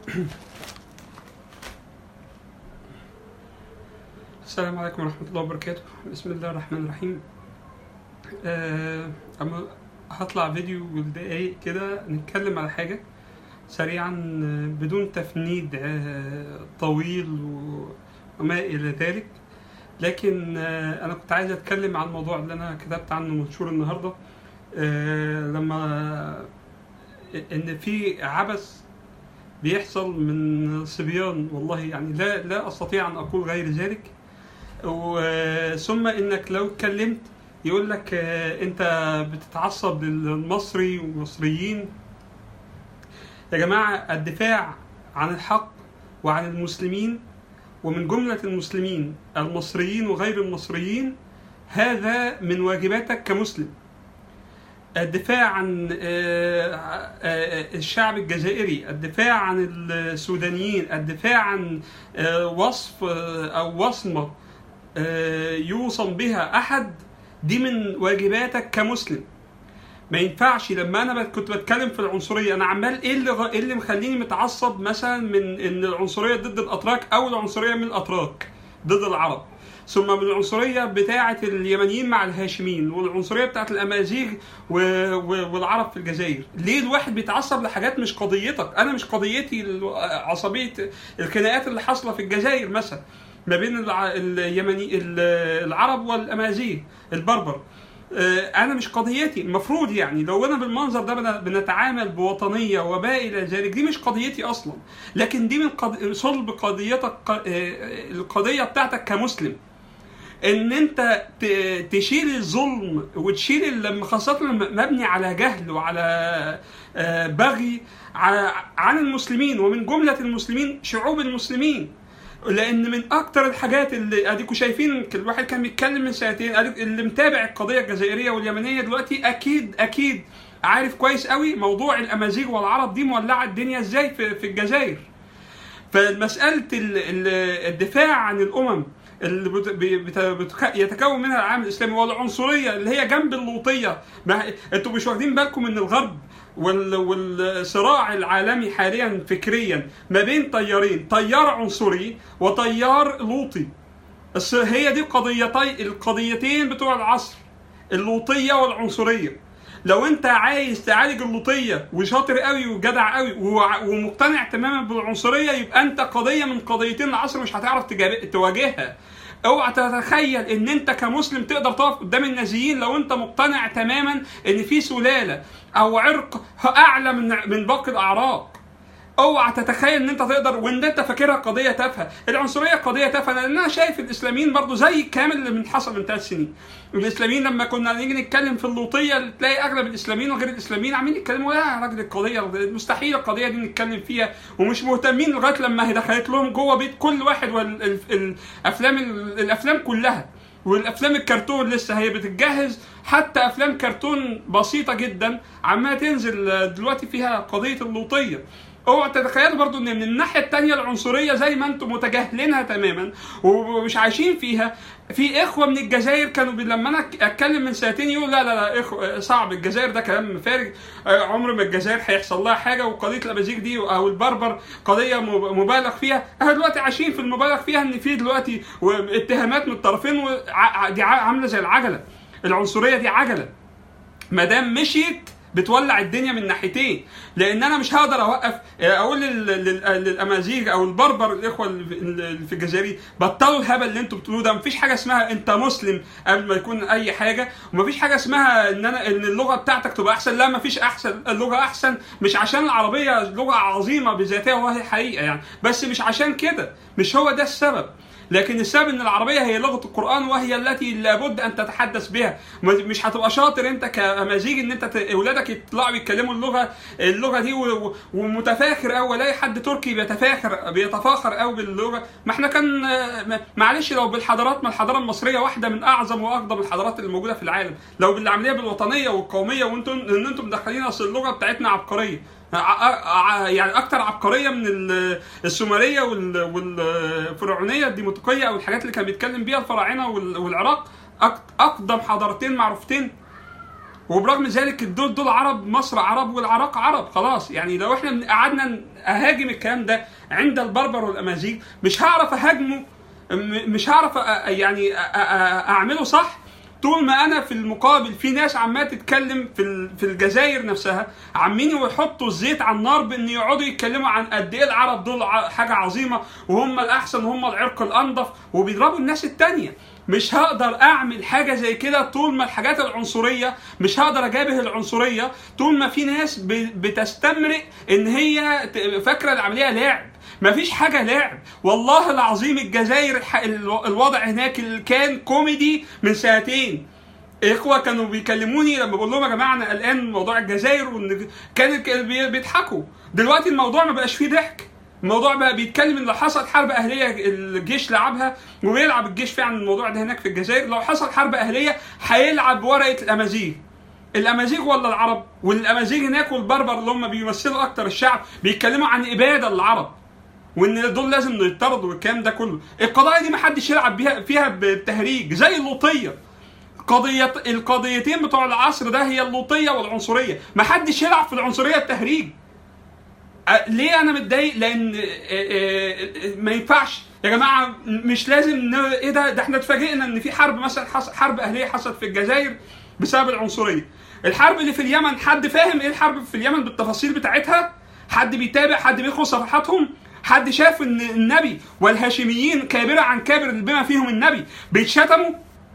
السلام عليكم ورحمة الله وبركاته بسم الله الرحمن الرحيم آه، أما هطلع فيديو دقايق كده نتكلم على حاجة سريعا آه، بدون تفنيد آه، طويل و- وما إلى ذلك لكن آه، أنا كنت عايز أتكلم عن الموضوع اللي أنا كتبت عنه منشور النهاردة آه، لما إن في عبث بيحصل من صبيان والله يعني لا لا استطيع ان اقول غير ذلك و- ثم انك لو اتكلمت يقول لك آه، انت بتتعصب للمصري والمصريين يا جماعه الدفاع عن الحق وعن المسلمين ومن جمله المسلمين المصريين وغير المصريين هذا من واجباتك كمسلم الدفاع عن آه، آه، الشعب الجزائري الدفاع عن السودانيين الدفاع عن آه، وصف آه، او وصمه آه، يوصم بها احد دي من واجباتك كمسلم ما ينفعش لما انا بت- كنت بتكلم في العنصريه انا عمال ايه اللي غ- ايه اللي مخليني متعصب مثلا من ان العنصريه ضد الاتراك او العنصريه من الاتراك ضد العرب ثم من العنصريه بتاعه اليمنيين مع الهاشميين والعنصريه بتاعه الامازيغ و... و... والعرب في الجزائر ليه الواحد بيتعصب لحاجات مش قضيتك انا مش قضيتي ال- عصبيه الخناقات اللي حاصله في الجزائر مثلا ما بين الع... اليمني ال- العرب والامازيغ البربر آه، انا مش قضيتي المفروض يعني لو انا بالمنظر ده بن- بنتعامل بوطنيه وما الى ذلك دي مش قضيتي اصلا لكن دي من قض... صلب قضيتك ق- آه، القضيه بتاعتك كمسلم ان انت ت- تشيل الظلم وتشيل ال- لما خاصه لما مبني على جهل وعلى آه، بغي ع- عن المسلمين ومن جمله المسلمين شعوب المسلمين لان من اكتر الحاجات اللي اديكوا شايفين الواحد كان بيتكلم من سنتين أديك- اللي متابع القضيه الجزائريه واليمنيه دلوقتي اكيد اكيد عارف كويس قوي موضوع الامازيغ والعرب دي مولعه الدنيا ازاي في, في الجزائر فمساله ال- ال- الدفاع عن الامم اللي بت- بت- بت- يتكون منها العالم الاسلامي والعنصريه اللي هي جنب اللوطيه ما هي- انتوا مش واخدين بالكم ان الغرب وال- والصراع العالمي حاليا فكريا ما بين تيارين تيار عنصري وتيار لوطي الس- هي دي قضيتي القضيتين بتوع العصر اللوطيه والعنصريه لو انت عايز تعالج اللوطيه وشاطر قوي وجدع قوي وع- ومقتنع تماما بالعنصريه يبقى انت قضيه من قضيتين العصر مش هتعرف تجاب- تواجهها اوعى تتخيل ان انت كمسلم تقدر تقف قدام النازيين لو انت مقتنع تماما ان في سلاله او عرق اعلى من من باقي الاعراق اوعى تتخيل ان انت تقدر وان انت فاكرها قضيه تافهه، العنصريه قضيه تافهه لان انا شايف الاسلاميين برضو زي الكامل اللي من حصل من ثلاث سنين. الاسلاميين لما كنا نيجي نتكلم في اللوطيه تلاقي اغلب الاسلاميين وغير الاسلاميين عاملين يتكلموا يا راجل القضيه مستحيل القضيه دي نتكلم فيها ومش مهتمين لغايه لما هي دخلت لهم جوه بيت كل واحد والافلام الافلام كلها. والافلام الكرتون لسه هي بتتجهز حتى افلام كرتون بسيطه جدا عماله تنزل دلوقتي فيها قضيه اللوطيه اوعى تتخيلوا برضو ان من الناحيه الثانيه العنصريه زي ما انتم متجاهلينها تماما ومش عايشين فيها في اخوه من الجزائر كانوا بي- لما انا اتكلم من سنتين يقول لا لا لا إخوة صعب الجزائر ده كلام فارغ آه، عمر ما الجزائر هيحصل لها حاجه وقضيه الامازيغ دي او البربر قضيه مب- مبالغ فيها احنا دلوقتي عايشين في المبالغ فيها ان في دلوقتي و- اتهامات من الطرفين وع- دي ع- عامله زي العجله العنصريه دي عجله ما دام مشيت بتولع الدنيا من ناحيتين لان انا مش هقدر اوقف اقول لل- لل- للامازيغ او البربر الاخوه اللي في- اللي في الجزائر بطلوا الهبل اللي انتوا بتقولوه ده مفيش حاجه اسمها انت مسلم قبل ما يكون اي حاجه ومفيش حاجه اسمها ان انا ان اللغه بتاعتك تبقى احسن لا مفيش احسن اللغه احسن مش عشان العربيه لغه عظيمه بذاتها وهي حقيقه يعني بس مش عشان كده مش هو ده السبب لكن السبب ان العربيه هي لغه القران وهي التي لابد ان تتحدث بها م- مش هتبقى شاطر انت كامازيغ ان انت ت- اولادك يطلعوا يتكلموا اللغه اللغه دي و- و- ومتفاخر قوي الاقي حد تركي بيتفاخر بيتفاخر قوي باللغه ما احنا كان آه، م- معلش لو بالحضارات ما الحضاره المصريه واحده من اعظم واقدم الحضارات اللي موجوده في العالم لو بالعمليه بالوطنيه والقوميه وانتم ان انتم مدخلين اصل اللغه بتاعتنا عبقريه ع- ع- يعني اكتر عبقريه من ال- السومريه وال- والفرعونيه الديموطيقيه او الحاجات اللي كان بيتكلم بيها الفراعنه وال- والعراق أك- اقدم حضارتين معروفتين وبرغم ذلك دول دول عرب مصر عرب والعراق عرب خلاص يعني لو احنا قعدنا اهاجم الكلام ده عند البربر والامازيغ مش هعرف اهاجمه م- مش هعرف أ- أ- يعني أ- أ- اعمله صح طول ما انا في المقابل في ناس عماله تتكلم في ال- في الجزائر نفسها عمالين يحطوا الزيت على النار بان يقعدوا يتكلموا عن قد ايه العرب دول ع- حاجه عظيمه وهم الاحسن وهم العرق الانظف وبيضربوا الناس التانيه مش هقدر اعمل حاجه زي كده طول ما الحاجات العنصريه مش هقدر اجابه العنصريه طول ما في ناس ب- بتستمرئ ان هي ت- فاكره العمليه لعب مفيش حاجة لعب والله العظيم الجزائر الح- الو- الوضع هناك اللي كان كوميدي من سنتين اخوه كانوا بيكلموني لما بقول لهم يا جماعه انا قلقان من موضوع الجزائر وان كان كان بي- بيضحكوا دلوقتي الموضوع ما بقاش فيه ضحك الموضوع بقى بيتكلم ان لو حصل حرب اهليه الجيش لعبها وبيلعب الجيش فعلا الموضوع ده هناك في الجزائر لو حصل حرب اهليه هيلعب ورقه الامازيغ الامازيغ ولا العرب والامازيغ هناك والبربر اللي هم بيمثلوا اكتر الشعب بيتكلموا عن اباده للعرب وان دول لازم يطردوا والكلام ده كله القضايا دي ما حدش يلعب بيها فيها بالتهريج زي اللوطيه قضية القضيتين بتوع العصر ده هي اللوطية والعنصرية ما حدش يلعب في العنصرية التهريج أه، ليه انا متضايق لان أه، أه، ما ينفعش يا جماعه مش لازم ن- ايه ده ده احنا اتفاجئنا ان في حرب مثلا حصل حرب اهليه حصلت في الجزائر بسبب العنصريه الحرب اللي في اليمن حد فاهم ايه الحرب في اليمن بالتفاصيل بتاعتها حد بيتابع حد بيدخل صفحاتهم حد شاف ان النبي والهاشميين كابره عن كابر بما فيهم النبي بيتشتموا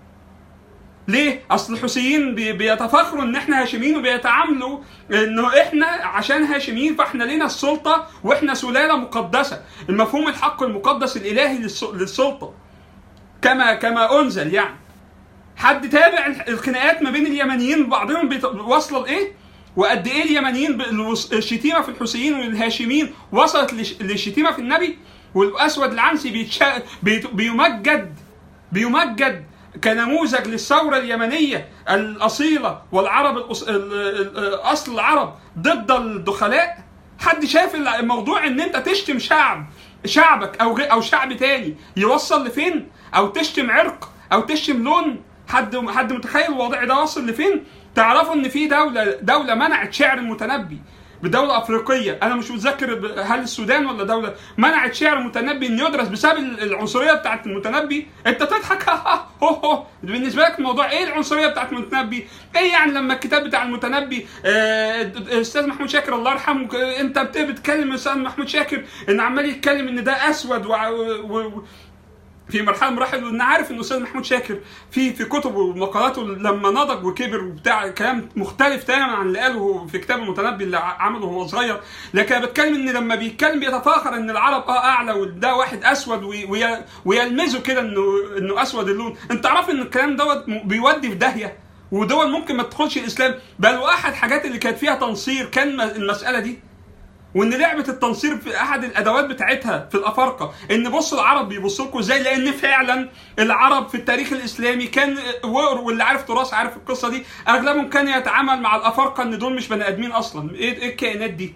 ليه؟ اصل الحوثيين بي- بيتفاخروا ان احنا هاشميين وبيتعاملوا انه احنا عشان هاشميين فاحنا لينا السلطه واحنا سلاله مقدسه، المفهوم الحق المقدس الالهي للس- للسلطه. كما كما انزل يعني. حد تابع الح- الخناقات ما بين اليمنيين بعضهم بيت- واصله لايه؟ وقد ايه اليمنيين ب- الوص- الشتيمه في الحوثيين والهاشميين وصلت لش- للشتيمه في النبي والاسود العنسي بيتشا... بيت- بيمجد بيمجد كنموذج للثورة اليمنية الأصيلة والعرب الأص... ال- ال- أصل العرب ضد الدخلاء حد شاف الموضوع ان انت تشتم شعب شعبك او غير او شعب تاني يوصل لفين او تشتم عرق او تشتم لون حد حد متخيل الوضع ده واصل لفين تعرفوا ان في دوله دوله منعت شعر المتنبي بدولة أفريقية أنا مش متذكر ب- هل السودان ولا دولة منعت شعر المتنبي إن يدرس بسبب ال- العنصرية بتاعت المتنبي أنت تضحك ها ها هو هو بالنسبة لك الموضوع إيه العنصرية بتاعت المتنبي؟ إيه يعني لما الكتاب بتاع المتنبي آه، الأستاذ محمود شاكر الله يرحمه ك- أنت بت- بتكلم الأستاذ محمود شاكر إن عمال يتكلم إن ده أسود وع- و... و... في مرحله من المراحل وانا عارف ان الاستاذ محمود شاكر في في كتبه ومقالاته لما نضج وكبر وبتاع كلام مختلف تماما عن اللي قاله في كتاب المتنبي اللي ع- عمله وهو صغير لكن انا بتكلم ان لما بيتكلم بيتفاخر ان العرب اه اعلى وده واحد اسود وي- وي- ويلمزه كده انه انه اسود اللون انت تعرف ان الكلام دوت م- بيودي في داهيه ودول ممكن ما تدخلش الاسلام بل واحد الحاجات اللي كانت فيها تنصير كان م- المساله دي وان لعبه التنصير في احد الادوات بتاعتها في الافارقه ان بصوا العرب بيبصوا لكم ازاي لان فعلا العرب في التاريخ الاسلامي كان وقر واللي عارف تراث عارف القصه دي اغلبهم كان يتعامل مع الافارقه ان دول مش بني ادمين اصلا ايه ايه الكائنات دي؟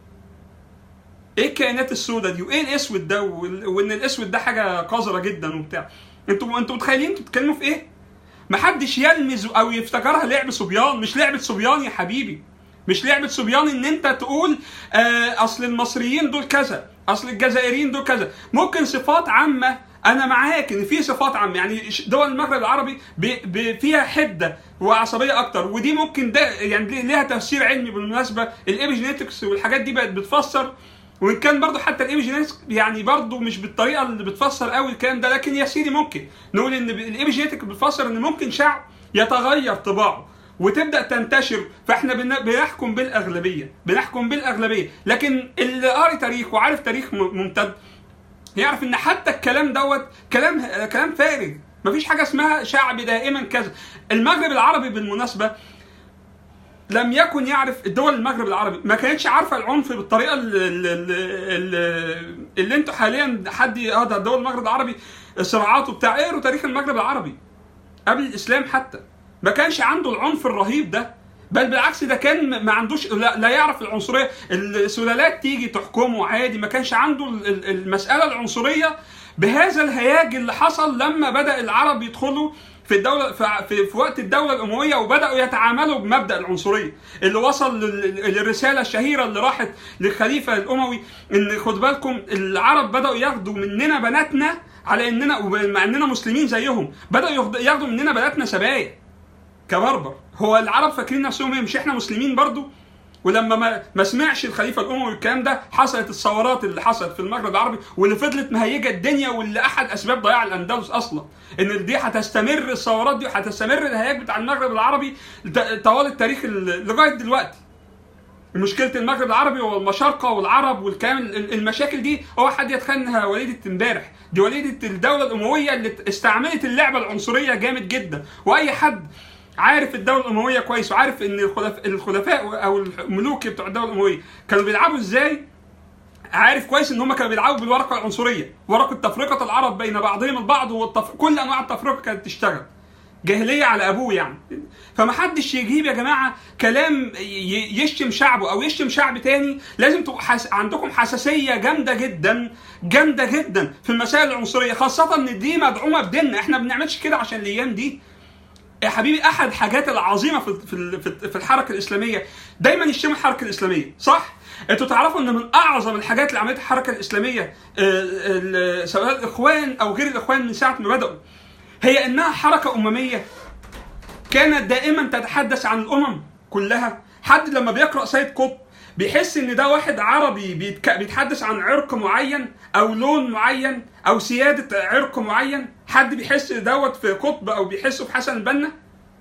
ايه الكائنات السوداء دي وايه الاسود ده وال- وان الاسود ده حاجه قذره جدا وبتاع انتوا انتوا متخيلين انتوا بتتكلموا في ايه؟ محدش يلمز او يفتكرها لعب صبيان مش لعبه صبيان يا حبيبي مش لعبه صبيان ان انت تقول آه اصل المصريين دول كذا اصل الجزائريين دول كذا ممكن صفات عامه انا معاك ان في صفات عامه يعني ش- دول المغرب العربي ب- ب- فيها حده وعصبيه اكتر ودي ممكن ده يعني ليه- ليها تفسير علمي بالمناسبه الايبيجينيتكس والحاجات دي بقت بتفسر وان كان برضو حتى الايبيجينيتكس يعني برضو مش بالطريقه اللي بتفسر قوي الكلام ده لكن يا سيدي ممكن نقول ان الايبيجينيتكس بتفسر ان ممكن شعب يتغير طباعه وتبدا تنتشر فاحنا بن- بنحكم بالاغلبيه بنحكم بالاغلبيه لكن اللي قاري تاريخ وعارف تاريخ م- ممتد يعرف ان حتى الكلام دوت كلام كلام فارغ مفيش حاجه اسمها شعب دائما كذا المغرب العربي بالمناسبه لم يكن يعرف الدول المغرب العربي ما كانتش عارفه العنف بالطريقه اللي, اللي, اللي انتوا حاليا حد اه ده دول المغرب العربي صراعات وبتاع اقروا تاريخ المغرب العربي قبل الاسلام حتى ما كانش عنده العنف الرهيب ده بل بالعكس ده كان ما عندوش لا, لا يعرف العنصريه السلالات تيجي تحكمه عادي ما كانش عنده ال- ال- المساله العنصريه بهذا الهياج اللي حصل لما بدا العرب يدخلوا في الدولة في, في, في وقت الدولة الأموية وبدأوا يتعاملوا بمبدأ العنصرية اللي وصل لل- للرسالة الشهيرة اللي راحت للخليفة الأموي إن خد بالكم العرب بدأوا ياخدوا مننا بناتنا على إننا مع إننا مسلمين زيهم بدأوا ياخد- ياخدوا مننا بناتنا سبايا كبربر هو العرب فاكرين نفسهم ايه مش احنا مسلمين برضو ولما ما, ما سمعش الخليفه الاموي الكلام ده حصلت الثورات اللي حصلت في المغرب العربي واللي فضلت مهيجه الدنيا واللي احد اسباب ضياع الاندلس اصلا ان دي هتستمر الثورات دي وهتستمر الهياج بتاع المغرب العربي ت- طوال التاريخ ال- لغايه دلوقتي مشكله المغرب العربي والمشارقه والعرب والكلام ال- المشاكل دي هو حد يتخيل انها وليده امبارح دي وليده الدوله الامويه اللي استعملت اللعبه العنصريه جامد جدا واي حد عارف الدوله الامويه كويس وعارف ان الخلف- الخلفاء او الملوك بتوع الدوله الامويه كانوا بيلعبوا ازاي عارف كويس ان هم كانوا بيلعبوا بالورقه العنصريه ورقه تفرقه العرب بين بعضهم البعض والتف... كل انواع التفرقه كانت تشتغل جاهليه على ابوه يعني فمحدش يجيب يا جماعه كلام ي- يشتم شعبه او يشتم شعب تاني لازم تبقوا حس... عندكم حساسيه جامده جدا جامده جدا في المسائل العنصريه خاصه ان دي مدعومه بديننا احنا ما بنعملش كده عشان الايام دي يا حبيبي احد الحاجات العظيمه في في في- في الحركه الاسلاميه دايما يشتموا الحركه الاسلاميه صح انتوا تعرفوا ان من اعظم الحاجات اللي عملتها الحركه الاسلاميه آه، ال- سواء الاخوان او غير الاخوان من ساعه ما بداوا هي انها حركه امميه كانت دائما تتحدث عن الامم كلها حد لما بيقرا سيد قطب بيحس ان ده واحد عربي بيتك... بيتحدث عن عرق معين او لون معين او سياده عرق معين حد بيحس دوت في قطب او بيحسه في حسن البنا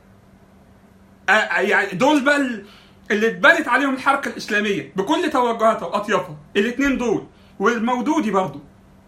آه، آه، يعني دول بقى ال- اللي اتبنت عليهم الحركه الاسلاميه بكل توجهاتها واطيافها الاثنين دول والمودودي برضو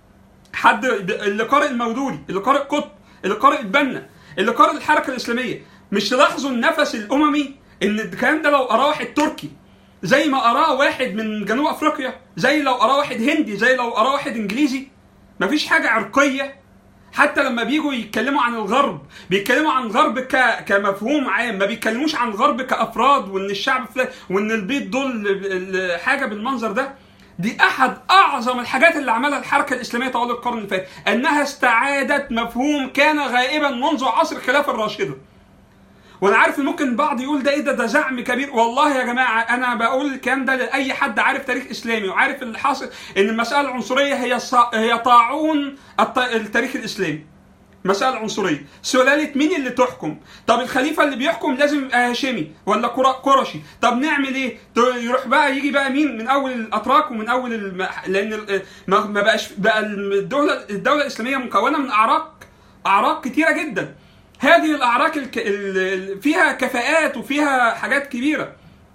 حد ب- اللي قارئ المودودي اللي قارئ قطب اللي قارئ البنا اللي قارئ الحركه الاسلاميه مش تلاحظوا النفس الاممي ان الكلام ده لو قراه واحد تركي زي ما قراه واحد من جنوب افريقيا زي لو قراه واحد هندي زي لو قراه واحد انجليزي مفيش حاجه عرقيه حتى لما بيجوا يتكلموا عن الغرب بيتكلموا عن الغرب ك... كمفهوم عام ما بيتكلموش عن الغرب كافراد وان الشعب فلان وان البيض دول ال- ال- حاجه بالمنظر ده دي احد اعظم الحاجات اللي عملها الحركه الاسلاميه طوال القرن اللي فات انها استعادت مفهوم كان غائبا منذ عصر الخلافه الراشده وانا عارف ان ممكن البعض يقول ده ايه ده ده زعم كبير والله يا جماعه انا بقول الكلام ده لاي حد عارف تاريخ اسلامي وعارف اللي حاصل ان المساله العنصريه هي صا... هي طاعون الت... التاريخ الاسلامي مسألة عنصرية سلالة مين اللي تحكم طب الخليفة اللي بيحكم لازم يبقى هاشمي ولا قر- قرشي طب نعمل ايه ت- يروح بقى يجي بقى مين من اول الاتراك ومن اول الم... لان ال- ما ما بقاش بقى الدولة الدولة الاسلامية مكونة من اعراق اعراق كتيرة جدا هذه الاعراق الك... ال... ال- فيها كفاءات وفيها حاجات كبيرة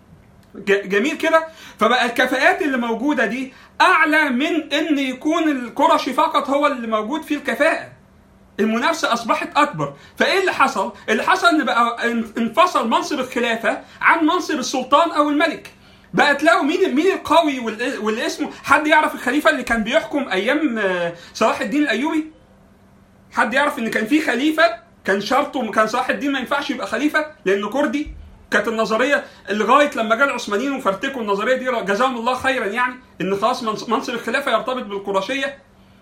ج- جميل كده فبقى الكفاءات اللي موجودة دي اعلى من ان يكون القرشي فقط هو اللي موجود فيه الكفاءة المنافسه اصبحت اكبر فايه اللي حصل اللي حصل ان بقى ان- انفصل منصب الخلافه عن منصب السلطان او الملك بقى تلاقوا مين مين القوي واللي واللي اسمه حد يعرف الخليفه اللي كان بيحكم ايام آه، صلاح الدين الايوبي حد يعرف ان كان في خليفه كان شرطه كان صلاح الدين ما ينفعش يبقى خليفه لانه كردي كانت النظريه لغايه لما جاء العثمانيين وفرتكوا النظريه دي جزاهم الله خيرا يعني ان خلاص منص- منصب الخلافه يرتبط بالقرشيه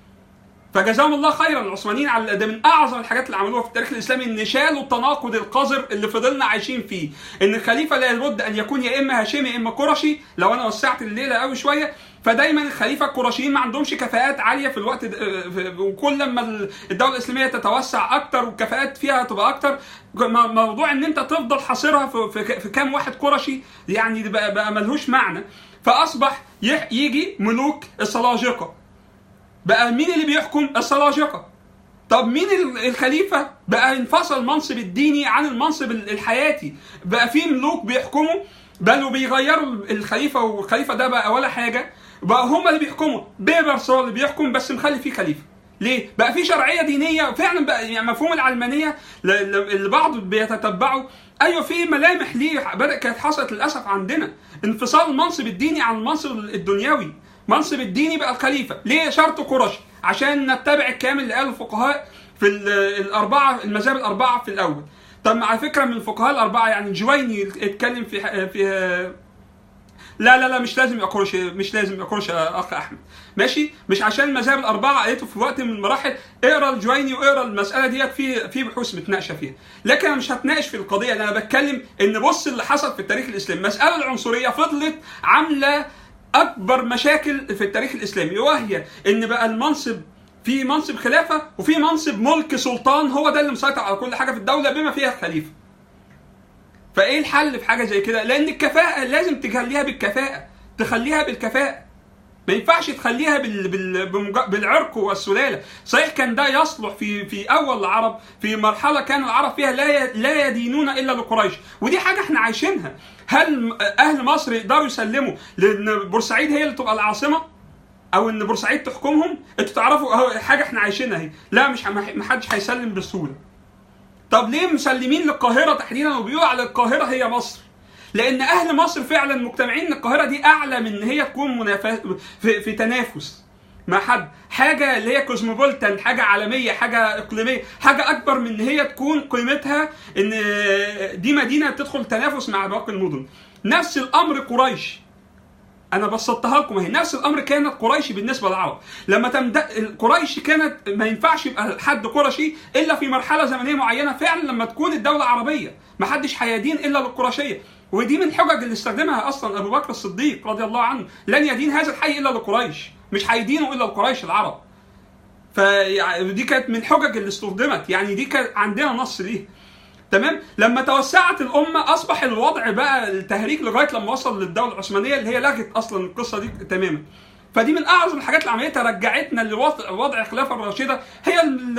فجزاهم الله خيرا العثمانيين على ده من اعظم الحاجات اللي عملوها في التاريخ الاسلامي ان شالوا التناقض القذر اللي فضلنا عايشين فيه ان الخليفه لا يبد ان يكون يا اما هاشمي يا اما قرشي لو انا وسعت الليله قوي شويه فدايما الخليفه القرشيين ما عندهمش كفاءات عاليه في الوقت ده في- وكل لما الدوله الاسلاميه تتوسع اكتر والكفاءات فيها تبقى اكتر م- موضوع ان انت تفضل حاصرها في, في, في كام واحد قرشي يعني ده بقى, بقى ملهوش معنى فاصبح يح- يجي ملوك السلاجقه بقى مين اللي بيحكم السلاجقه طب مين ال- الخليفه بقى انفصل منصب الديني عن المنصب ال- الحياتي بقى في ملوك بيحكموا بل وبيغيروا الخليفه والخليفه ده بقى ولا حاجه بقى هم اللي بيحكموا بيبرس هو اللي بيحكم بس مخلي فيه خليفه ليه؟ بقى في شرعيه دينيه فعلا بقى يعني مفهوم العلمانيه ل- ل- اللي بعض بيتتبعوا ايوه في ملامح ليه بدأ كانت حصلت للاسف عندنا انفصال المنصب الديني عن المنصب الدنيوي منصب الديني بقى الخليفه ليه شرط قرش عشان نتبع الكلام اللي قاله الفقهاء في ال- الاربعه المذاهب الاربعه في الاول طب على فكره من الفقهاء الاربعه يعني الجويني اتكلم في ح- في لا لا لا مش لازم يبقى قرشي مش لازم يبقى قرشي يا اخ احمد ماشي مش عشان المذاهب الاربعه قالته في وقت من المراحل اقرا الجويني واقرا المساله ديت في في بحوث متناقشه فيها لكن انا مش هتناقش في القضيه اللي انا بتكلم ان بص اللي حصل في التاريخ الاسلامي المساله العنصريه فضلت عامله اكبر مشاكل في التاريخ الاسلامي وهي ان بقى المنصب في منصب خلافه وفي منصب ملك سلطان هو ده اللي مسيطر على كل حاجه في الدوله بما فيها الخليفه فايه الحل في حاجه زي كده لان الكفاءه لازم تخليها بالكفاءه تخليها بالكفاءه ما ينفعش تخليها بال... بال... بمج... بالعرق والسلاله صحيح كان ده يصلح في في اول العرب في مرحله كان العرب فيها لا ي... لا يدينون الا لقريش ودي حاجه احنا عايشينها هل اهل مصر يقدروا يسلموا لان بورسعيد هي اللي تبقى العاصمه او ان بورسعيد تحكمهم انتوا تعرفوا حاجه احنا عايشينها اهي لا مش ما حدش هيسلم بسهوله طب ليه مسلمين للقاهره تحديدا وبيقولوا على القاهره هي مصر لان اهل مصر فعلا مجتمعين ان القاهره دي اعلى من ان هي تكون منافس في, في تنافس مع حد حاجه اللي هي كوزموبولتان حاجه عالميه حاجه اقليميه حاجه اكبر من ان هي تكون قيمتها ان دي مدينه تدخل تنافس مع باقي المدن نفس الامر قريش انا بسطتها لكم اهي نفس الامر كانت قريش بالنسبه للعرب لما تمد قريش كانت ما ينفعش يبقى حد قرشي الا في مرحله زمنيه معينه فعلا لما تكون الدوله عربيه ما حدش هيدين الا للقرشيه ودي من الحجج اللي استخدمها اصلا ابو بكر الصديق رضي الله عنه لن يدين هذا الحي الا لقريش مش هيدينوا الا لقريش العرب فدي كانت من الحجج اللي استخدمت يعني دي كان عندنا نص ليها تمام لما توسعت الامه اصبح الوضع بقى التهريج لغايه لما وصل للدوله العثمانيه اللي هي لغت اصلا القصه دي تماما فدي من اعظم الحاجات اللي عملتها رجعتنا لوضع وضع الخلافه الراشده هي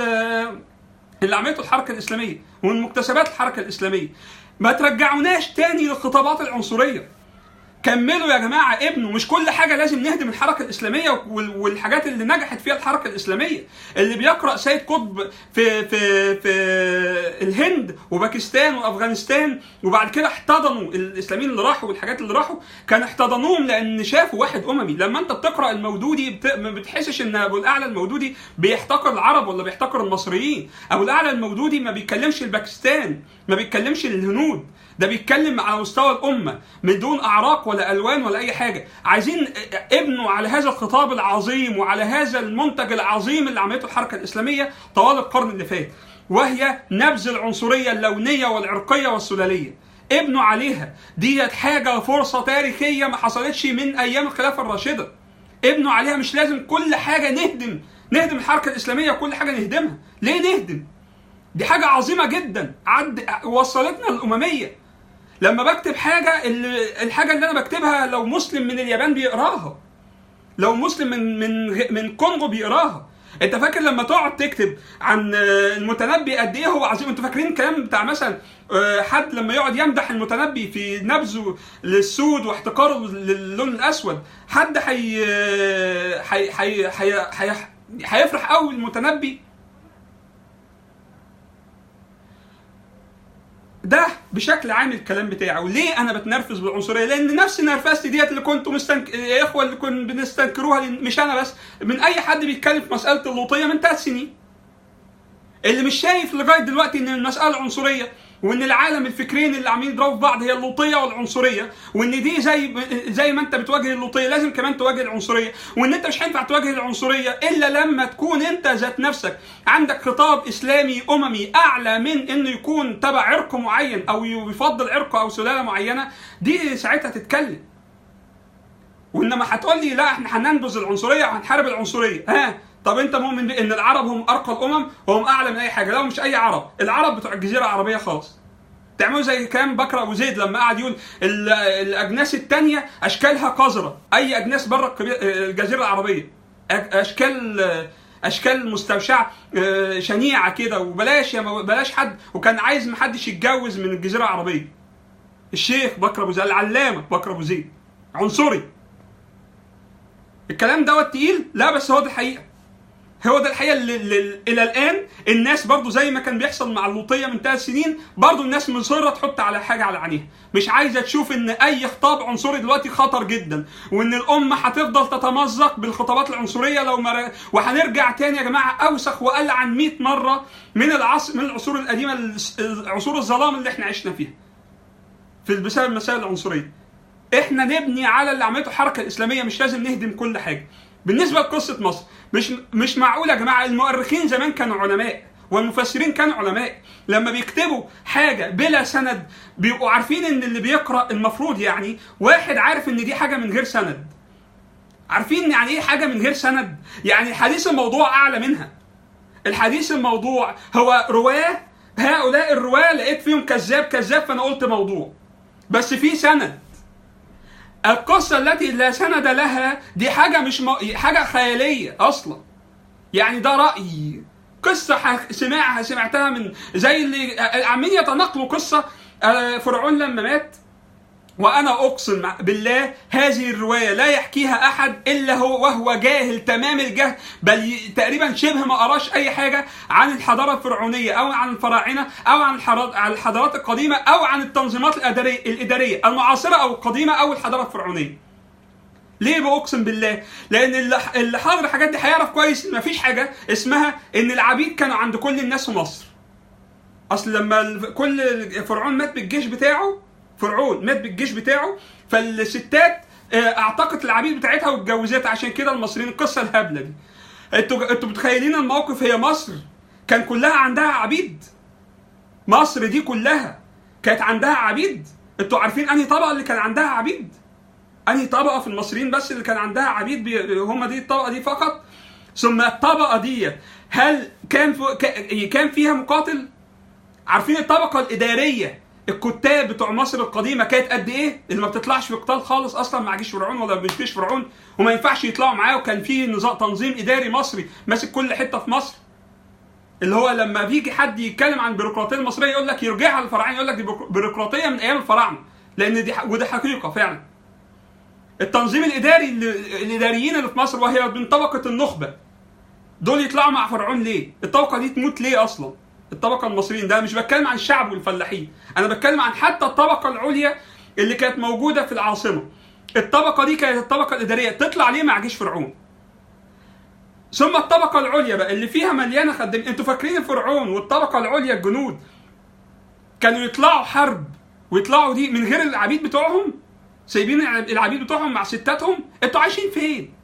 اللي عملته الحركه الاسلاميه ومن مكتسبات الحركه الاسلاميه ما ترجعوناش تاني للخطابات العنصريه كملوا يا جماعه ابنوا مش كل حاجه لازم نهدم الحركه الاسلاميه والحاجات اللي نجحت فيها الحركه الاسلاميه اللي بيقرا سيد قطب في في في الهند وباكستان وافغانستان وبعد كده احتضنوا الاسلاميين اللي راحوا والحاجات اللي راحوا كان احتضنوهم لان شافوا واحد اممي لما انت بتقرا المودودي ما بتحسش ان ابو الاعلى المودودي بيحتقر العرب ولا بيحتقر المصريين ابو الاعلى المودودي ما بيتكلمش الباكستان ما بيتكلمش الهنود ده بيتكلم على مستوى الامه من دون اعراق ولا الوان ولا اي حاجه عايزين ابنوا على هذا الخطاب العظيم وعلى هذا المنتج العظيم اللي عملته الحركه الاسلاميه طوال القرن اللي فات وهي نبذ العنصريه اللونيه والعرقيه والسلاليه ابنوا عليها ديت حاجه فرصه تاريخيه ما حصلتش من ايام الخلافه الراشده ابنوا عليها مش لازم كل حاجه نهدم نهدم الحركه الاسلاميه وكل حاجه نهدمها ليه نهدم دي حاجه عظيمه جدا عد وصلتنا الامميه لما بكتب حاجه اللي الحاجه اللي انا بكتبها لو مسلم من اليابان بيقراها لو مسلم من من من كونغو بيقراها انت فاكر لما تقعد تكتب عن المتنبي قد ايه هو عظيم انتوا فاكرين الكلام بتاع مثلا حد لما يقعد يمدح المتنبي في نبذه للسود واحتقاره للون الاسود حد حي حي حي حي هيفرح قوي المتنبي ده بشكل عام الكلام بتاعه ليه انا بتنرفز بالعنصريه لان نفس نرفزتي ديت اللي كنتوا مستنك... يا اخوه اللي كنا بنستنكروها مش انا بس من اي حد بيتكلم في مساله اللوطيه من ثلاث سنين اللي مش شايف لغايه دلوقتي ان المساله عنصريه وان العالم الفكرين اللي عاملين يضربوا في بعض هي اللوطيه والعنصريه وان دي زي زي ما انت بتواجه اللوطيه لازم كمان تواجه العنصريه وان انت مش هينفع تواجه العنصريه الا لما تكون انت ذات نفسك عندك خطاب اسلامي اممي اعلى من انه يكون تبع عرق معين او يفضل عرق او سلاله معينه دي ساعتها تتكلم وانما هتقول لي لا احنا هننبذ العنصريه وهنحارب العنصريه ها طب انت مؤمن ان العرب هم ارقى الامم وهم اعلى من اي حاجه لا مش اي عرب العرب بتوع الجزيره العربيه خالص تعملوا زي كلام بكر ابو زيد لما قعد يقول الاجناس الثانيه اشكالها قذره اي اجناس بره الجزيره العربيه اشكال اشكال مستبشعه شنيعه كده وبلاش يا بلاش حد وكان عايز ما حدش يتجوز من الجزيره العربيه الشيخ بكر ابو زيد العلامه بكر ابو زيد عنصري الكلام دوت تقيل لا بس هو ده الحقيقه هو ده الحقيقه اللي, اللي الى الان الناس برضو زي ما كان بيحصل مع اللوطيه من ثلاث سنين برضو الناس مصره تحط على حاجه على عينيها مش عايزه تشوف ان اي خطاب عنصري دلوقتي خطر جدا وان الامه هتفضل تتمزق بالخطابات العنصريه لو مر... وهنرجع تاني يا جماعه اوسخ واقل عن 100 مره من العصر من العصور القديمه عصور الظلام اللي احنا عشنا فيها في بسبب المسائل العنصريه احنا نبني على اللي عملته الحركه الاسلاميه مش لازم نهدم كل حاجه بالنسبه لقصه مصر مش مش معقول يا جماعه المؤرخين زمان كانوا علماء والمفسرين كانوا علماء لما بيكتبوا حاجه بلا سند بيبقوا عارفين ان اللي بيقرا المفروض يعني واحد عارف ان دي حاجه من غير سند عارفين يعني ايه حاجه من غير سند يعني الحديث الموضوع اعلى منها الحديث الموضوع هو رواه هؤلاء الرواه لقيت فيهم كذاب كذاب فانا قلت موضوع بس في سند القصة التي لا سند لها دي حاجة مش م... حاجة خيالية أصلا يعني ده رأي قصة ح- سمعها سمعتها من زي اللي عمالين يتناقلوا قصة آه، فرعون لما مات وانا اقسم مع- بالله هذه الروايه لا يحكيها احد الا هو وهو جاهل تمام الجهل بل ي- تقريبا شبه ما قراش اي حاجه عن الحضاره الفرعونيه او عن الفراعنه او عن الحضارات عن الحضارات القديمه او عن التنظيمات الاداريه الاداريه المعاصره او القديمه او الحضاره الفرعونيه. ليه بأقسم بالله؟ لأن اللي اللي حاضر الحاجات دي هيعرف كويس إن مفيش حاجة اسمها إن العبيد كانوا عند كل الناس في مصر. اصل لما ال- كل فرعون مات بالجيش بتاعه فرعون مات بالجيش بتاعه فالستات آه، اعتقت العبيد بتاعتها واتجوزتها عشان كده المصريين القصه الهبله دي انتوا انتوا متخيلين الموقف هي مصر كان كلها عندها عبيد مصر دي كلها كانت عندها عبيد انتوا عارفين انهي طبقه اللي كان عندها عبيد انهي طبقه في المصريين بس اللي كان عندها عبيد بي... هم دي الطبقه دي فقط ثم الطبقه دي هل كان ف... ك- كان فيها مقاتل عارفين الطبقه الاداريه الكتاب بتوع مصر القديمه كانت قد ايه اللي ما بتطلعش في قتال خالص اصلا مع جيش فرعون ولا مش جيش فرعون وما ينفعش يطلعوا معاه وكان في نظام تنظيم اداري مصري ماسك كل حته في مصر اللي هو لما بيجي حد يتكلم عن البيروقراطيه المصريه يقول لك يرجعها للفراعنه يقول لك دي بيرو- بيروقراطيه من ايام الفراعنه لان دي ح- ودي حقيقه فعلا التنظيم الاداري اللي- الاداريين اللي في مصر وهي من طبقه النخبه دول يطلعوا مع فرعون ليه؟ الطبقه دي تموت ليه اصلا؟ الطبقه المصريين ده مش بتكلم عن الشعب والفلاحين، انا بتكلم عن حتى الطبقه العليا اللي كانت موجوده في العاصمه. الطبقه دي كانت الطبقه الاداريه تطلع ليه مع جيش فرعون؟ ثم الطبقه العليا بقى اللي فيها مليانه خدامين، انتوا فاكرين فرعون والطبقه العليا الجنود كانوا يطلعوا حرب ويطلعوا دي من غير العبيد بتوعهم؟ سايبين العبيد بتوعهم مع ستاتهم؟ انتوا عايشين فين؟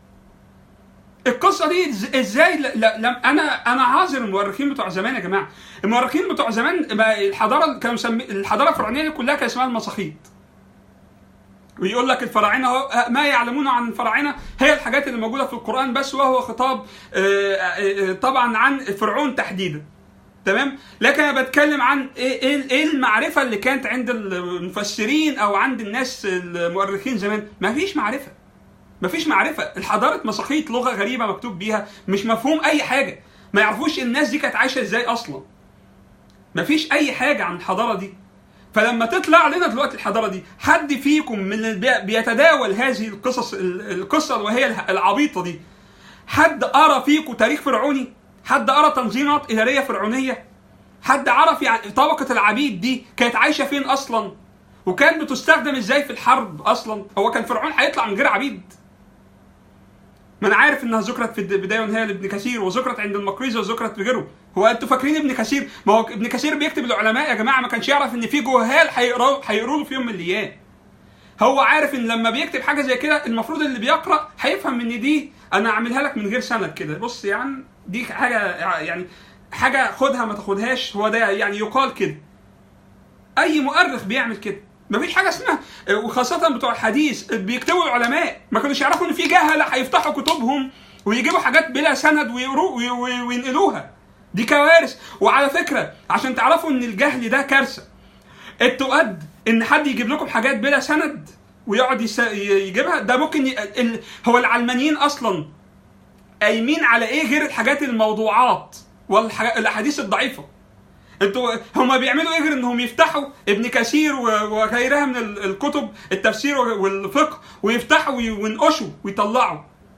القصه دي إز- ازاي لا, لا, لا انا انا عاذر المؤرخين بتوع زمان يا جماعه المؤرخين بتوع زمان ما الحضاره اللي كانوا مسمي الحضاره الفرعونيه دي كلها كان اسمها المساخيط ويقول لك الفراعنه هو ما يعلمون عن الفراعنه هي الحاجات اللي موجوده في القران بس وهو خطاب آه، آه، آه، طبعا عن فرعون تحديدا تمام لكن انا بتكلم عن ايه ايه إيه المعرفه اللي كانت عند المفسرين او عند الناس المؤرخين زمان ما فيش معرفه مفيش معرفه الحضاره مساخيط لغه غريبه مكتوب بيها مش مفهوم اي حاجه ما يعرفوش الناس دي كانت عايشه ازاي اصلا مفيش اي حاجه عن الحضاره دي فلما تطلع لنا دلوقتي الحضاره دي حد فيكم من اللي بي- بيتداول هذه القصص ال- القصه وهي الع- العبيطه دي حد قرا فيكم تاريخ فرعوني حد قرا تنظيمات اداريه فرعونيه حد عرف يعني طبقه العبيد دي كانت عايشه فين اصلا وكانت بتستخدم ازاي في الحرب اصلا هو كان فرعون هيطلع من غير عبيد ما انا عارف انها ذكرت في البدايه والنهايه لابن كثير وذكرت عند المقريزي وذكرت في غيره هو انتوا فاكرين ابن كثير ما هو ابن كثير بيكتب العلماء يا جماعه ما كانش يعرف ان في جهال هيقروا هيقروا له في يوم من الايام هو عارف ان لما بيكتب حاجه زي كده المفروض اللي بيقرا هيفهم ان دي انا اعملها لك من غير سند كده بص يعني دي حاجه يعني حاجه خدها ما تاخدهاش هو ده يعني يقال كده اي مؤرخ بيعمل كده مفيش حاجه اسمها وخاصه بتوع الحديث بيكتبوا العلماء ما كانوش يعرفوا ان في جهله هيفتحوا كتبهم ويجيبوا حاجات بلا سند ويقروا وي- وي- وينقلوها دي كوارث وعلى فكره عشان تعرفوا ان الجهل ده كارثه انتوا قد ان حد يجيب لكم حاجات بلا سند ويقعد يس... ي- يجيبها ده ممكن ي... ال... هو العلمانيين اصلا قايمين على ايه غير الحاجات الموضوعات والاحاديث الضعيفه انتوا هما بيعملوا ايه غير انهم يفتحوا ابن كثير و- وغيرها من ال- الكتب التفسير والفقه ويفتحوا وي- وينقشوا ويطلعوا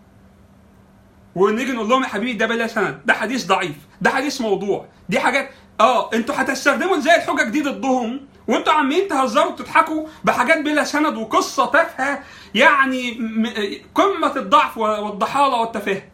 ونيجي نقول لهم يا حبيبي ده بلا سند ده حديث ضعيف ده حديث موضوع دي حاجات اه انتوا هتستخدموا ازاي الحجج دي ضدهم وانتوا عمالين تهزروا وتضحكوا بحاجات بلا سند وقصه تافهه يعني م- قمه الضعف والضحاله والتفاهه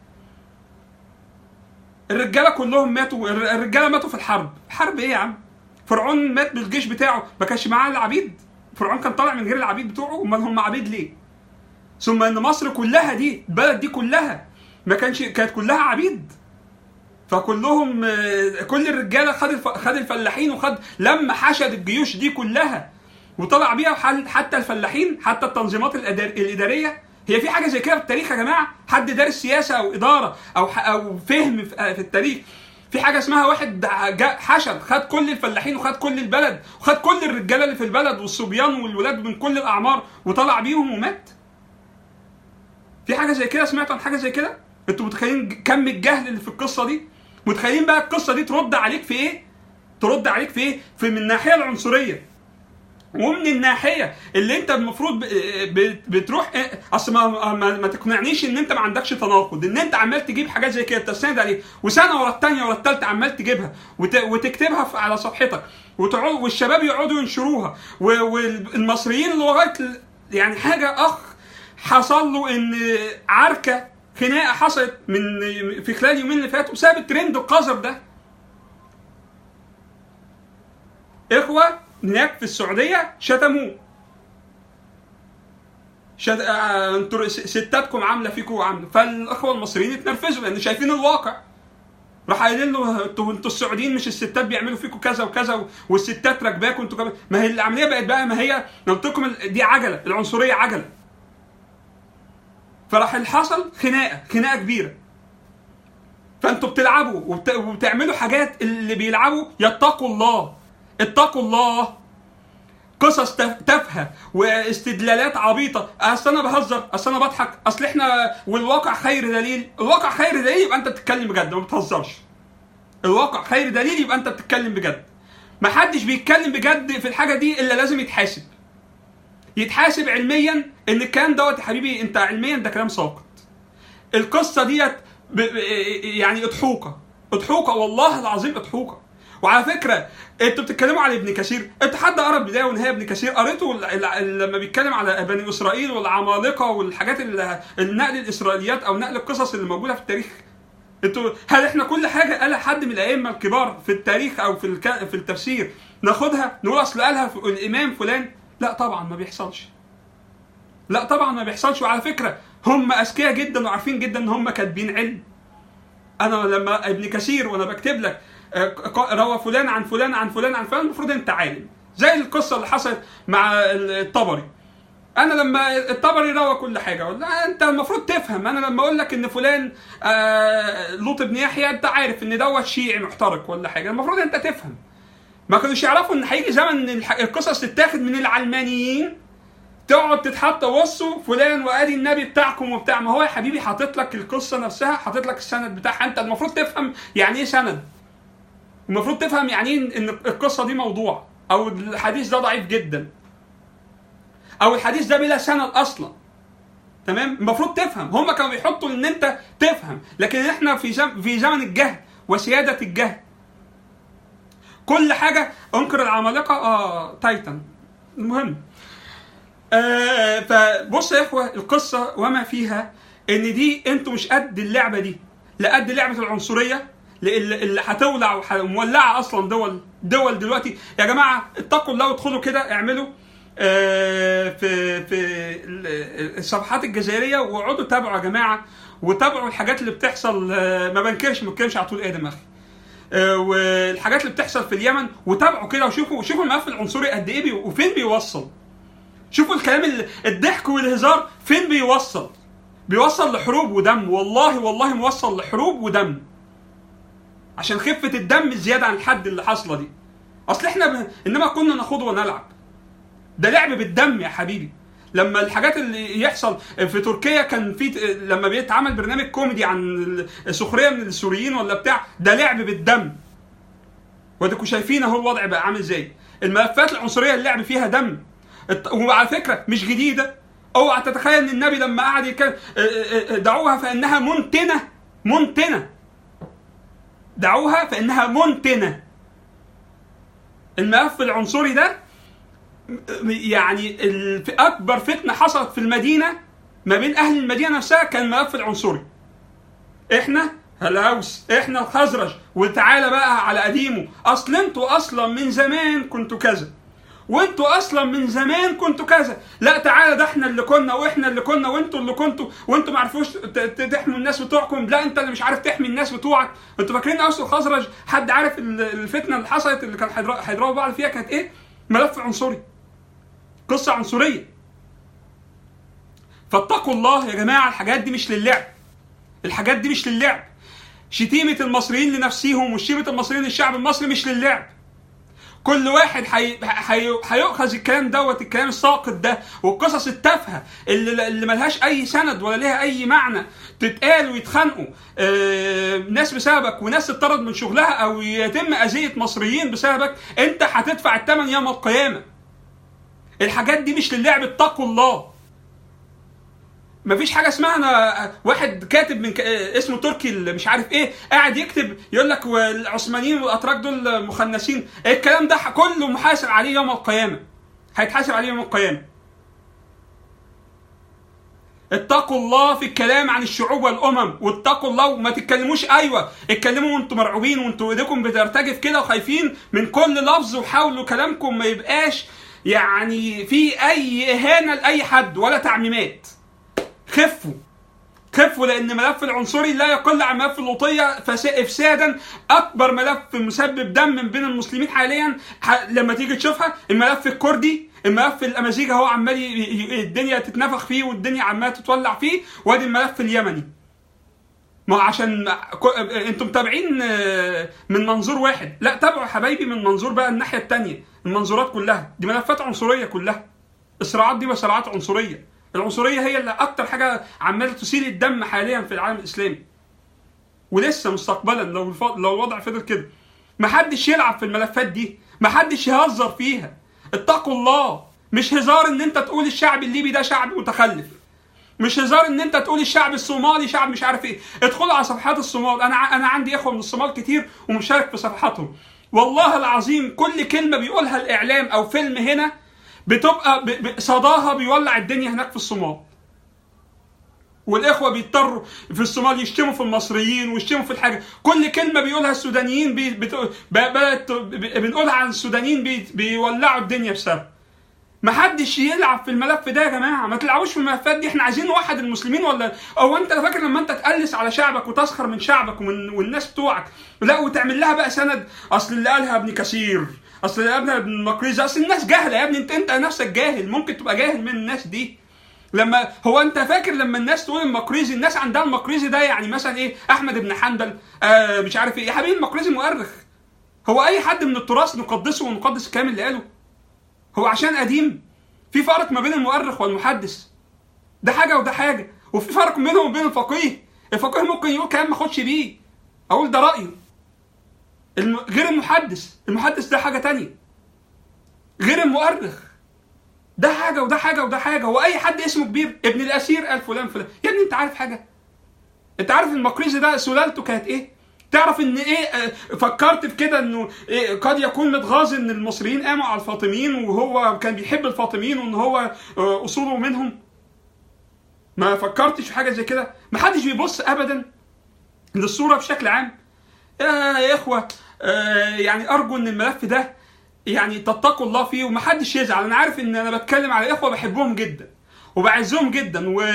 الرجاله كلهم ماتوا الر- الرجاله ماتوا في الحرب حرب ايه يا عم فرعون مات بالجيش بتاعه ما كانش معاه العبيد فرعون كان طالع من غير العبيد بتوعه امال هم عبيد ليه ثم ان مصر كلها دي البلد دي كلها ما كانش كانت كلها عبيد فكلهم آه، كل الرجاله خد الف- خد الفلاحين وخد لما حشد الجيوش دي كلها وطلع بيها وحل- حتى الفلاحين حتى التنظيمات الإدار- الاداريه هي في حاجه زي كده في التاريخ يا جماعه حد دارس سياسه او اداره او ح- او فهم في آه، في التاريخ في حاجه اسمها واحد دع- جا- حشد خد كل الفلاحين وخد كل البلد وخد كل الرجاله اللي في البلد والصبيان والولاد من كل الاعمار وطلع بيهم ومات في حاجه زي كده سمعتوا عن حاجه زي كده انتوا متخيلين ج- كم الجهل اللي في القصه دي متخيلين بقى القصه دي ترد عليك في ايه ترد عليك في ايه في من الناحيه العنصريه ومن الناحيه اللي انت المفروض ب- ب- بتروح إيه؟ اصل ما, ما, ما تقنعنيش ان انت ما عندكش تناقض ان انت عمال تجيب حاجات زي كده تستند عليه وسنه ورا الثانيه ورا الثالثه عمال تجيبها وت... وتكتبها في- على صفحتك وتقعد والشباب يقعدوا ينشروها و... والمصريين اللي لغايه ال- يعني حاجه اخ حصل له ان عركه خناقه حصلت من في خلال يومين اللي فاتوا بسبب الترند القذر ده اخوه هناك في السعوديه شتموه شت... آه، انتوا س- ستاتكم عامله فيكم وعامله فالاخوه المصريين اتنرفزوا لان شايفين الواقع راح قايلين له انتوا انتوا السعوديين مش الستات بيعملوا فيكم كذا وكذا و- والستات راكباكم انتوا كمان ما هي العمليه بقت بقى ما هي أنا قلت لكم ال- دي عجله العنصريه عجله فراح اللي حصل خناقه خناقه كبيره فانتوا بتلعبوا وبت... وبتعملوا حاجات اللي بيلعبوا يتقوا الله اتقوا الله قصص تف- تافهه واستدلالات عبيطه اصل انا بهزر اصل انا بضحك اصل احنا والواقع خير دليل الواقع خير دليل يبقى انت بتتكلم بجد ما بتهزرش الواقع خير دليل يبقى انت بتتكلم بجد ما حدش بيتكلم بجد في الحاجه دي الا لازم يتحاسب يتحاسب علميا ان الكلام دوت يا حبيبي انت علميا ده كلام ساقط القصه ديت ب... ب- يعني اضحوكه اضحوكه والله العظيم اضحوكه وعلى فكره انتوا بتتكلموا على ابن كثير انت حد قرا بدايه ونهايه ابن كثير قريته ال- ال- ال- لما بيتكلم على بني اسرائيل والعمالقه والحاجات اللي النقل الاسرائيليات او نقل القصص اللي موجوده في التاريخ انتوا هل احنا كل حاجه قالها حد من الائمه الكبار في التاريخ او في الك... في التفسير ناخدها نقول اصل قالها ف- الامام فلان لا طبعا ما بيحصلش لا طبعا ما بيحصلش وعلى فكره هم اذكياء جدا وعارفين جدا ان هم كاتبين علم انا لما ابن كثير وانا بكتب لك آه، ق- روى فلان عن فلان عن فلان عن فلان المفروض انت عالم زي القصه اللي حصلت مع الطبري انا لما الطبري روى كل حاجه لا انت المفروض تفهم انا لما اقول لك ان فلان آه لوط بن يحيى انت عارف ان دوت شيعي محترق ولا حاجه المفروض انت تفهم ما كانوش يعرفوا ان هيجي زمن ان الح- القصص تتاخد من العلمانيين تقعد تتحط بصوا فلان وادي النبي بتاعكم وبتاع ما هو يا حبيبي حاطط لك القصه نفسها حاطط لك السند بتاعها انت المفروض تفهم يعني ايه سند المفروض تفهم يعني ايه ان القصه دي موضوع او الحديث ده ضعيف جدا او الحديث ده بلا سند اصلا تمام المفروض تفهم هم كانوا بيحطوا ان انت تفهم لكن احنا في زم... في زمن الجهل وسياده الجهل كل حاجه انكر العمالقه اه تايتن المهم آه فبص يا اخوه القصه وما فيها ان دي انتوا مش قد اللعبه دي لا قد لعبه العنصريه اللي اللي هتولع وح- ومولعه اصلا دول دول دلوقتي يا جماعه اتقوا الله وادخلوا كده اعملوا آه، في في ال- الصفحات الجزائريه واقعدوا تابعوا يا جماعه وتابعوا الحاجات اللي بتحصل آه، ما بنكرش ما بتكلمش على طول ادم اخي آه، والحاجات اللي بتحصل في اليمن وتابعوا كده وشوفوا شوفوا الملف العنصري قد ايه بي- وفين بيوصل شوفوا الكلام ال- الضحك والهزار فين بيوصل بيوصل لحروب ودم والله والله موصل لحروب ودم عشان خفة الدم الزيادة عن الحد اللي حاصلة دي اصل احنا ب... انما كنا نخوض ونلعب ده لعب بالدم يا حبيبي لما الحاجات اللي يحصل في تركيا كان في لما بيتعمل برنامج كوميدي عن السخريه من السوريين ولا بتاع ده لعب بالدم واديكوا شايفين اهو الوضع بقى عامل ازاي الملفات العنصريه اللي لعب فيها دم الت- وعلى فكره مش جديده اوعى تتخيل ان النبي لما قعد يتكلم دعوها فانها منتنه منتنه دعوها فانها منتنه الملف العنصري ده يعني ال- في اكبر فتنه حصلت في المدينه ما بين اهل المدينه نفسها كان الملف العنصري احنا الهوس احنا الخزرج وتعالى بقى على قديمه اصل انتوا اصلا من زمان كنتوا كذا وانتوا اصلا من زمان كنتوا كذا لا تعالى ده احنا اللي كنا واحنا اللي كنا وانتوا اللي كنتوا وانتوا ما عرفوش ت- ت- تحموا الناس بتوعكم لا انت اللي مش عارف تحمي الناس بتوعك انتوا فاكرين اوس الخزرج حد عارف ال- الفتنه اللي حصلت اللي كان هيضربوا هيضربوا بعض فيها كانت ايه ملف عنصري قصه عنصريه فاتقوا الله يا جماعه الحاجات دي مش للعب الحاجات دي مش للعب شتيمه المصريين لنفسهم وشتيمه المصريين للشعب المصري مش للعب كل واحد حي... حي... هيؤخذ الكلام دوت الكلام الساقط ده والقصص التافهه اللي, اللي ملهاش اي سند ولا ليها اي معنى تتقال ويتخانقوا آه... ناس بسببك وناس تطرد من شغلها او يتم اذيه مصريين بسببك انت هتدفع الثمن يوم القيامه الحاجات دي مش للعب اتقوا الله مفيش حاجه اسمها انا واحد كاتب من ك... اسمه تركي اللي مش عارف ايه قاعد يكتب يقول لك والعثمانيين والاتراك دول مخنثين الكلام ده كله محاسب عليه يوم القيامه هيتحاسب عليه يوم القيامه اتقوا الله في الكلام عن الشعوب والامم واتقوا الله وما تتكلموش ايوه اتكلموا وانتم مرعوبين وانتوا ايديكم بترتجف كده وخايفين من كل لفظ وحاولوا كلامكم ما يبقاش يعني في اي اهانه لاي حد ولا تعميمات خفوا خفوا لان ملف العنصري لا يقل عن ملف اللوطيه فس- افسادا اكبر ملف مسبب دم بين المسلمين حاليا ح- لما تيجي تشوفها الملف الكردي الملف الامازيغي هو عمال ي- ي- الدنيا تتنفخ فيه والدنيا عماله تتولع فيه وادي الملف اليمني ما هو عشان كو- انتم متابعين آه، من منظور واحد لا تابعوا يا حبايبي من منظور بقى الناحيه الثانيه المنظورات كلها دي ملفات عنصريه كلها الصراعات دي صراعات عنصريه العنصريه هي اللي اكتر حاجه عماله تثير الدم حاليا في العالم الاسلامي ولسه مستقبلا لو الف... لو الوضع فضل كده محدش يلعب في الملفات دي محدش يهزر فيها اتقوا الله مش هزار ان انت تقول الشعب الليبي ده شعب متخلف مش هزار ان انت تقول الشعب الصومالي شعب مش عارف ايه ادخلوا على صفحات الصومال انا ع- انا عندي اخوه من الصومال كتير ومشارك في صفحاتهم والله العظيم كل كلمه بيقولها الاعلام او فيلم هنا بتبقى ب- ب- صداها بيولع الدنيا هناك في الصومال والاخوه بيضطروا في الصومال يشتموا في المصريين ويشتموا في الحاجه كل كلمه بيقولها السودانيين بي بت... ب- بدأت ب- بنقولها عن السودانيين بي... بيولعوا الدنيا بسبب ما حدش يلعب في الملف ده يا جماعه ما تلعبوش في الملفات دي احنا عايزين نوحد المسلمين ولا او انت فاكر لما انت تقلس على شعبك وتسخر من شعبك ومن والناس بتوعك لا وتعمل لها بقى سند اصل اللي قالها ابن كثير اصل اللي قالها ابن مقريزه اصل الناس جاهله يا ابني انت انت نفسك جاهل ممكن تبقى جاهل من الناس دي لما هو انت فاكر لما الناس تقول المقريزي الناس عندها المقريزي ده يعني مثلا ايه احمد بن حنبل آه مش عارف ايه يا حبيبي المقريزي مؤرخ هو اي حد من التراث نقدسه ونقدس الكلام اللي قاله هو عشان قديم في فرق ما بين المؤرخ والمحدث ده حاجه وده حاجه وفي فرق بينهم وبين الفقيه الفقيه ممكن يقول كلام ما اخدش بيه اقول ده رايه الم... غير المحدث المحدث ده حاجه تانية غير المؤرخ ده حاجه وده حاجه وده حاجه هو اي حد اسمه كبير ابن الاسير قال فلان فلان يا ابني انت عارف حاجه انت عارف المقريزي ده سلالته كانت ايه تعرف ان ايه آه، فكرت في كده انه إيه قد يكون متغاظ ان المصريين قاموا على الفاطميين وهو كان بيحب الفاطميين وان هو آه، اصوله منهم ما فكرتش في حاجه زي كده ما حدش بيبص ابدا للصوره بشكل عام يا يا اخوه آه، يعني ارجو ان الملف ده يعني تتقوا الله فيه ومحدش يزعل انا عارف ان انا بتكلم على اخوه بحبهم جدا وبعزهم جدا و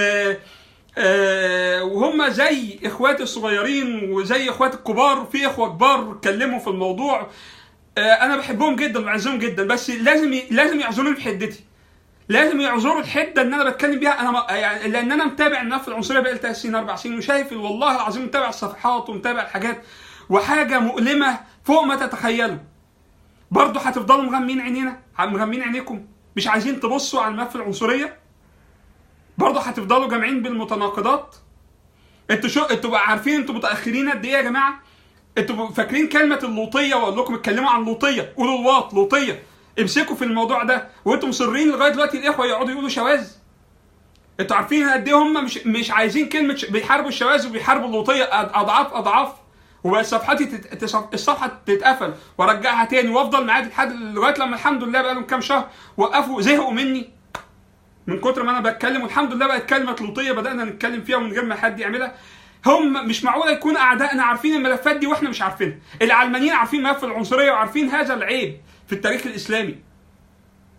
آه، وهم زي اخواتي الصغيرين وزي اخواتي الكبار وفي اخوه كبار اتكلموا في الموضوع آه، انا بحبهم جدا وبعزهم جدا بس لازم ي- لازم يعذروني بحدتي لازم يعذروا الحده ان انا بتكلم بيها انا ما- يعني لان انا متابع الملف العنصريه بقالي ثلاث سنين اربع سنين وشايف والله العظيم متابع الصفحات ومتابع الحاجات وحاجه مؤلمه فوق ما تتخيلوا برضه هتفضلوا مغمين عينينا مغمين عينيكم مش عايزين تبصوا على الملف العنصريه برضه هتفضلوا جامعين بالمتناقضات انتوا شو انتوا عارفين انتوا متاخرين قد ايه يا جماعه انتوا فاكرين كلمه اللوطيه واقول لكم اتكلموا عن لوطيه قولوا الواط لوطيه امسكوا في الموضوع ده وانتوا مصرين لغايه دلوقتي الاخوه يقعدوا يقولوا شواذ انتوا عارفين قد ايه هم مش مش عايزين كلمه ش... بيحاربوا الشواذ وبيحاربوا اللوطيه أض- اضعاف اضعاف وبقى صفحتي تت... تصف- الصفحه تتقفل وارجعها تاني وافضل معاك لحد لغايه لما الحمد لله بقى لهم كام شهر وقفوا زهقوا مني من كتر ما انا بتكلم والحمد لله بقت كلمه لوطيه بدانا نتكلم فيها من غير ما حد يعملها هم مش معقوله يكون اعدائنا عارفين الملفات دي واحنا مش عارفينها العلمانيين عارفين ملف العنصريه وعارفين هذا العيب في التاريخ الاسلامي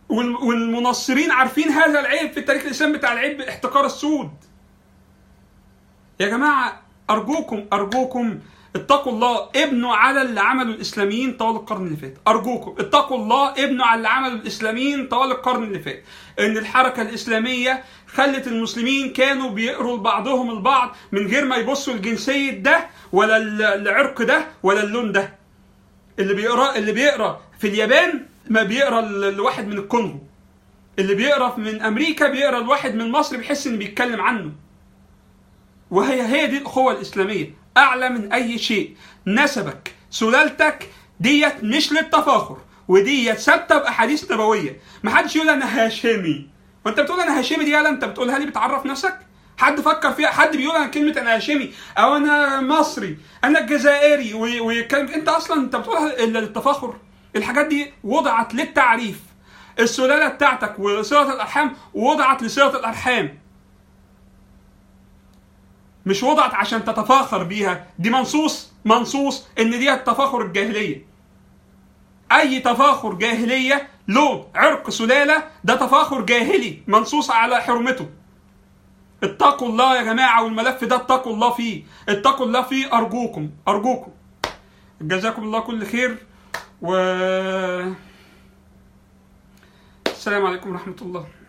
وال- والمنصرين عارفين هذا العيب في التاريخ الاسلامي بتاع العيب احتقار السود يا جماعه ارجوكم ارجوكم اتقوا الله ابنوا على اللي عمله الاسلاميين طوال القرن اللي فات ارجوكم اتقوا الله ابنوا على اللي عمله الاسلاميين طوال القرن اللي فات ان الحركه الاسلاميه خلت المسلمين كانوا بيقروا لبعضهم البعض من غير ما يبصوا لجنسيه ده ولا ال- العرق ده ولا اللون ده اللي بيقرا اللي بيقرا في اليابان ما بيقرا ال- الواحد من الكونغو اللي بيقرا من امريكا بيقرا الواحد من مصر بيحس ان بيتكلم عنه وهي هي دي الاخوه الاسلاميه اعلى من اي شيء نسبك سلالتك ديت مش للتفاخر وديت ثابته باحاديث نبويه ما حدش يقول انا هاشمي وانت بتقول انا هاشمي دي يالا انت بتقولها لي بتعرف نفسك حد فكر فيها حد بيقول انا كلمه انا هاشمي او انا مصري انا الجزائري و- ويتكلم انت اصلا انت بتقولها الا للتفاخر الحاجات دي وضعت للتعريف السلاله بتاعتك وصله الارحام وضعت لصله الارحام مش وضعت عشان تتفاخر بيها دي منصوص منصوص ان دي التفاخر الجاهليه اي تفاخر جاهليه لون عرق سلاله ده تفاخر جاهلي منصوص على حرمته اتقوا الله يا جماعه والملف ده اتقوا الله فيه اتقوا الله فيه ارجوكم ارجوكم جزاكم الله كل خير و السلام عليكم ورحمه الله